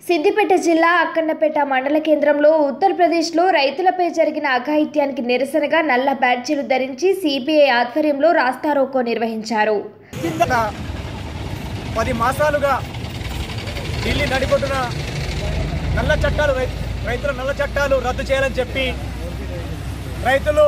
సిద్దిపేట జిల్లా అక్కన్నపేట మండల కేంద్రంలో ఉత్తరప్రదేశ్లో రైతులపై జరిగిన అఘాయిత్యానికి నిరసనగా నల్ల బ్యాడ్జీలు ధరించి సిపిఐ ఆధ్వర్యంలో రాస్తారోకో నిర్వహించారు గత పది మాసాలుగా ఢిల్లీ నడిపొట్టున నల్ల చట్టాలు రై- రైతుల నల్ల చట్టాలు రద్దు చేయాలని చెప్పి రైతులు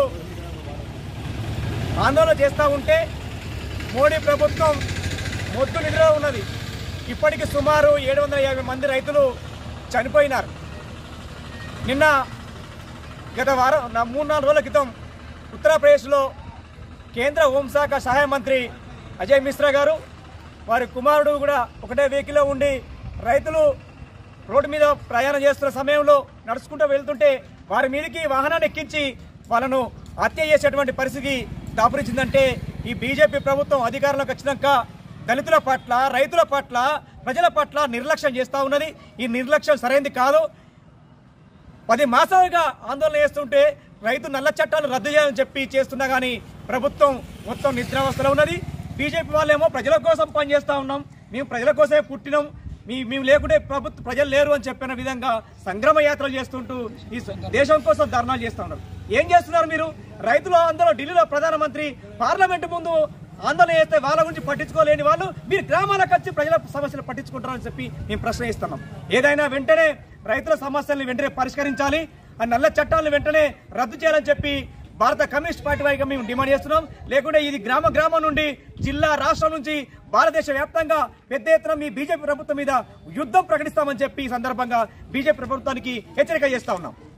ఆందోళన చేస్తూ ఉంటే మోడీ ప్రభుత్వం మొద్దు నిద్రలో ఉన్నది ఇప్పటికి సుమారు ఏడు వందల యాభై మంది రైతులు చనిపోయినారు నిన్న గత వారం నా మూడు నాలుగు రోజుల క్రితం ఉత్తరప్రదేశ్లో కేంద్ర హోంశాఖ సహాయ మంత్రి అజయ్ మిశ్రా గారు వారి కుమారుడు కూడా ఒకటే వెహికల్లో ఉండి రైతులు రోడ్డు మీద ప్రయాణం చేస్తున్న సమయంలో నడుచుకుంటూ వెళ్తుంటే వారి మీదకి వాహనాన్ని ఎక్కించి వాళ్ళను హత్య చేసేటువంటి పరిస్థితి దాపురించిందంటే ఈ బీజేపీ ప్రభుత్వం అధికారంలోకి వచ్చినాక దళితుల పట్ల రైతుల పట్ల ప్రజల పట్ల నిర్లక్ష్యం చేస్తూ ఉన్నది ఈ నిర్లక్ష్యం సరైనది కాదు పది మాసాలుగా ఆందోళన చేస్తుంటే రైతు నల్ల చట్టాలు రద్దు చేయాలని చెప్పి చేస్తున్నా కానీ ప్రభుత్వం మొత్తం నిద్రావస్థలో ఉన్నది బీజేపీ వాళ్ళేమో ప్రజల కోసం పనిచేస్తూ ఉన్నాం మేము ప్రజల కోసమే పుట్టినాం మీ మేము లేకుంటే ప్రభుత్వ ప్రజలు లేరు అని చెప్పిన విధంగా సంగ్రామ యాత్రలు చేస్తుంటూ ఈ స- దేశం కోసం ధర్నాలు చేస్తూ ఉన్నారు ఏం చేస్తున్నారు మీరు రైతుల ఆందోళన ఢిల్లీలో ప్రధానమంత్రి పార్లమెంట్ ముందు ఆందోళన చేస్తే వాళ్ళ గురించి పట్టించుకోలేని వాళ్ళు మీరు గ్రామాలకు వచ్చి ప్రజల సమస్యలు పట్టించుకుంటారని చెప్పి మేము ప్రశ్నిస్తున్నాం ఏదైనా వెంటనే రైతుల సమస్యల్ని వెంటనే పరిష్కరించాలి ఆ నల్ల చట్టాలను వెంటనే రద్దు చేయాలని చెప్పి భారత కమ్యూనిస్ట్ పార్టీ వైగా మేము డిమాండ్ చేస్తున్నాం లేకుంటే ఇది గ్రామ గ్రామం నుండి జిల్లా రాష్ట్రం నుంచి భారతదేశ వ్యాప్తంగా పెద్ద ఎత్తున మీ బీజేపీ ప్రభుత్వం మీద యుద్ధం ప్రకటిస్తామని చెప్పి ఈ సందర్భంగా బీజేపీ ప్రభుత్వానికి హెచ్చరిక చేస్తా ఉన్నాం